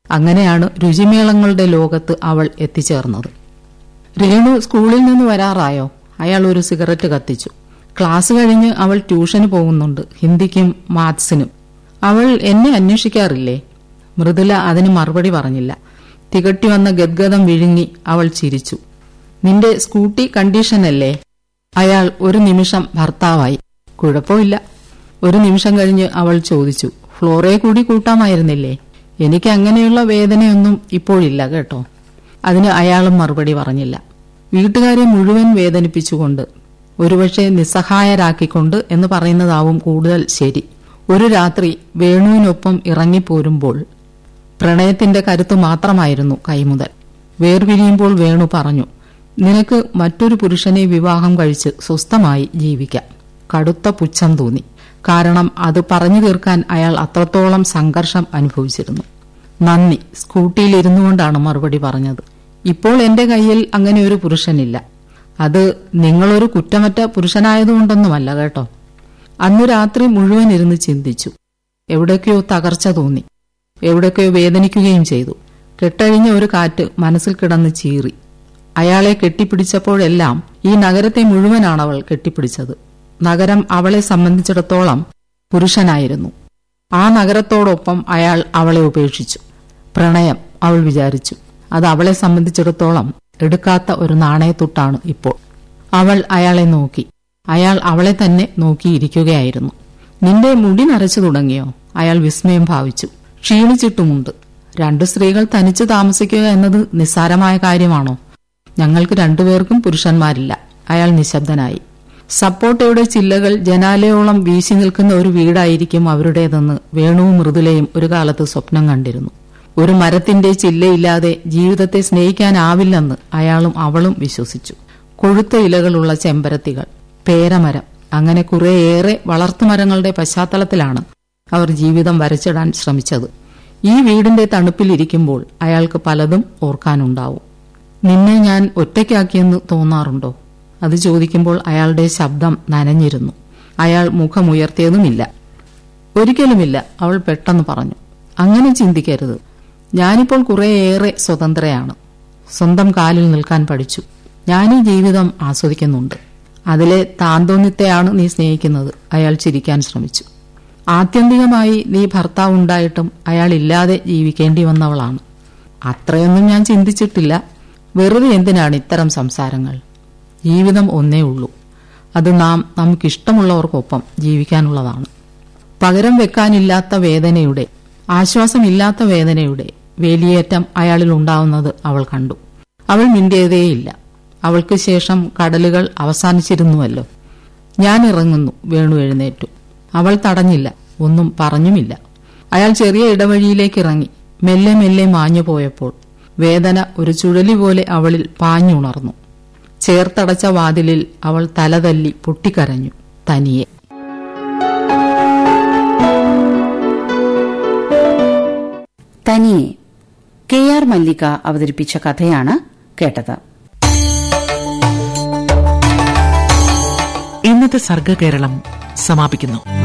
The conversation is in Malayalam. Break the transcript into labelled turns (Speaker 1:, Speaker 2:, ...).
Speaker 1: അങ്ങനെയാണ് രുചിമേളങ്ങളുടെ ലോകത്ത് അവൾ എത്തിച്ചേർന്നത് രേണു സ്കൂളിൽ നിന്ന് വരാറായോ അയാൾ ഒരു സിഗരറ്റ് കത്തിച്ചു ക്ലാസ് കഴിഞ്ഞ് അവൾ ട്യൂഷന് പോകുന്നുണ്ട് ഹിന്ദിക്കും മാത്സിനും അവൾ എന്നെ അന്വേഷിക്കാറില്ലേ മൃദുല അതിന് മറുപടി പറഞ്ഞില്ല തികട്ടി വന്ന ഗദ്ഗതം വിഴുങ്ങി അവൾ ചിരിച്ചു നിന്റെ സ്കൂട്ടി കണ്ടീഷനല്ലേ അയാൾ ഒരു നിമിഷം ഭർത്താവായി കുഴപ്പമില്ല ഒരു നിമിഷം കഴിഞ്ഞ് അവൾ ചോദിച്ചു ഫ്ലോറെ കൂടി കൂട്ടാമായിരുന്നില്ലേ എനിക്ക് അങ്ങനെയുള്ള വേദനയൊന്നും ഇപ്പോഴില്ല കേട്ടോ അതിന് അയാളും മറുപടി പറഞ്ഞില്ല വീട്ടുകാരെ മുഴുവൻ വേദനിപ്പിച്ചുകൊണ്ട് ഒരുപക്ഷെ നിസ്സഹായരാക്കിക്കൊണ്ട് എന്ന് പറയുന്നതാവും കൂടുതൽ ശരി ഒരു രാത്രി വേണുവിനൊപ്പം ഇറങ്ങിപ്പോരുമ്പോൾ പ്രണയത്തിന്റെ കരുത്ത് മാത്രമായിരുന്നു കൈമുതൽ വേർപിരിയുമ്പോൾ വേണു പറഞ്ഞു നിനക്ക് മറ്റൊരു പുരുഷനെ വിവാഹം കഴിച്ച് സ്വസ്ഥമായി ജീവിക്കാം കടുത്ത പുച്ഛം തോന്നി കാരണം അത് പറഞ്ഞു തീർക്കാൻ അയാൾ അത്രത്തോളം സംഘർഷം അനുഭവിച്ചിരുന്നു നന്ദി സ്കൂട്ടിയിൽ കൊണ്ടാണ് മറുപടി പറഞ്ഞത് ഇപ്പോൾ എന്റെ കയ്യിൽ അങ്ങനെ ഒരു പുരുഷനില്ല അത് നിങ്ങളൊരു കുറ്റമറ്റ പുരുഷനായതുകൊണ്ടൊന്നുമല്ല കേട്ടോ അന്നു രാത്രി മുഴുവൻ ഇരുന്ന് ചിന്തിച്ചു എവിടേക്കോ തകർച്ച തോന്നി എവിടേക്കോ വേദനിക്കുകയും ചെയ്തു കെട്ടഴിഞ്ഞ ഒരു കാറ്റ് മനസ്സിൽ കിടന്ന് ചീറി അയാളെ കെട്ടിപ്പിടിച്ചപ്പോഴെല്ലാം ഈ നഗരത്തെ മുഴുവനാണ് അവൾ കെട്ടിപ്പിടിച്ചത് നഗരം അവളെ സംബന്ധിച്ചിടത്തോളം പുരുഷനായിരുന്നു ആ നഗരത്തോടൊപ്പം അയാൾ അവളെ ഉപേക്ഷിച്ചു പ്രണയം അവൾ വിചാരിച്ചു അത് അവളെ സംബന്ധിച്ചിടത്തോളം എടുക്കാത്ത ഒരു നാണയത്തുട്ടാണ് ഇപ്പോൾ അവൾ അയാളെ നോക്കി അയാൾ അവളെ തന്നെ നോക്കിയിരിക്കുകയായിരുന്നു നിന്റെ മുടി നരച്ചു തുടങ്ങിയോ അയാൾ വിസ്മയം ഭാവിച്ചു ക്ഷീണിച്ചിട്ടുമുണ്ട് രണ്ടു സ്ത്രീകൾ തനിച്ചു താമസിക്കുക എന്നത് നിസ്സാരമായ കാര്യമാണോ ഞങ്ങൾക്ക് രണ്ടുപേർക്കും പുരുഷന്മാരില്ല അയാൾ നിശബ്ദനായി സപ്പോട്ടയുടെ ചില്ലകൾ ജനാലയോളം വീശി നിൽക്കുന്ന ഒരു വീടായിരിക്കും അവരുടേതെന്ന് വേണുവും മൃദുലയും ഒരു കാലത്ത് സ്വപ്നം കണ്ടിരുന്നു ഒരു മരത്തിന്റെ ചില്ലയില്ലാതെ ജീവിതത്തെ സ്നേഹിക്കാനാവില്ലെന്ന് അയാളും അവളും വിശ്വസിച്ചു കൊഴുത്ത ഇലകളുള്ള ചെമ്പരത്തികൾ പേരമരം അങ്ങനെ കുറേയേറെ വളർത്തുമരങ്ങളുടെ പശ്ചാത്തലത്തിലാണ് അവർ ജീവിതം വരച്ചിടാൻ ശ്രമിച്ചത് ഈ വീടിന്റെ തണുപ്പിലിരിക്കുമ്പോൾ അയാൾക്ക് പലതും ഓർക്കാനുണ്ടാവും നിന്നെ ഞാൻ ഒറ്റയ്ക്കാക്കിയെന്ന് തോന്നാറുണ്ടോ അത് ചോദിക്കുമ്പോൾ അയാളുടെ ശബ്ദം നനഞ്ഞിരുന്നു അയാൾ മുഖമുയർത്തിയതുമില്ല ഒരിക്കലുമില്ല അവൾ പെട്ടെന്ന് പറഞ്ഞു അങ്ങനെ ചിന്തിക്കരുത് ഞാനിപ്പോൾ കുറേയേറെ സ്വതന്ത്രയാണ് സ്വന്തം കാലിൽ നിൽക്കാൻ പഠിച്ചു ഞാൻ ഈ ജീവിതം ആസ്വദിക്കുന്നുണ്ട് അതിലെ താന്തോന്നിത്തെയാണ് നീ സ്നേഹിക്കുന്നത് അയാൾ ചിരിക്കാൻ ശ്രമിച്ചു ആത്യന്തികമായി നീ ഭർത്താവ് ഉണ്ടായിട്ടും അയാൾ ഇല്ലാതെ ജീവിക്കേണ്ടി വന്നവളാണ് അത്രയൊന്നും ഞാൻ ചിന്തിച്ചിട്ടില്ല വെറുതെ എന്തിനാണ് ഇത്തരം സംസാരങ്ങൾ ജീവിതം ഒന്നേ ഉള്ളൂ അത് നാം നമുക്കിഷ്ടമുള്ളവർക്കൊപ്പം ജീവിക്കാനുള്ളതാണ് പകരം വെക്കാനില്ലാത്ത വേദനയുടെ ആശ്വാസമില്ലാത്ത വേദനയുടെ വേലിയേറ്റം അയാളിൽ ഉണ്ടാവുന്നത് അവൾ കണ്ടു അവൾ മിണ്ടിയതേയില്ല അവൾക്ക് ശേഷം കടലുകൾ അവസാനിച്ചിരുന്നുവല്ലോ ഞാൻ ഇറങ്ങുന്നു വേണു എഴുന്നേറ്റു അവൾ തടഞ്ഞില്ല ഒന്നും പറഞ്ഞുമില്ല അയാൾ ചെറിയ ഇടവഴിയിലേക്ക് ഇറങ്ങി മെല്ലെ മെല്ലെ മാഞ്ഞു പോയപ്പോൾ വേദന ഒരു ചുഴലി പോലെ അവളിൽ പാഞ്ഞുണർന്നു ചേർത്തടച്ച വാതിലിൽ അവൾ തലതല്ലി പൊട്ടിക്കരഞ്ഞു തനിയെ
Speaker 2: തനിയെ കെ ആർ മല്ലിക അവതരിപ്പിച്ച കഥയാണ് കേട്ടത്
Speaker 3: ഇന്നത്തെ സർഗകേരളം സമാപിക്കുന്നു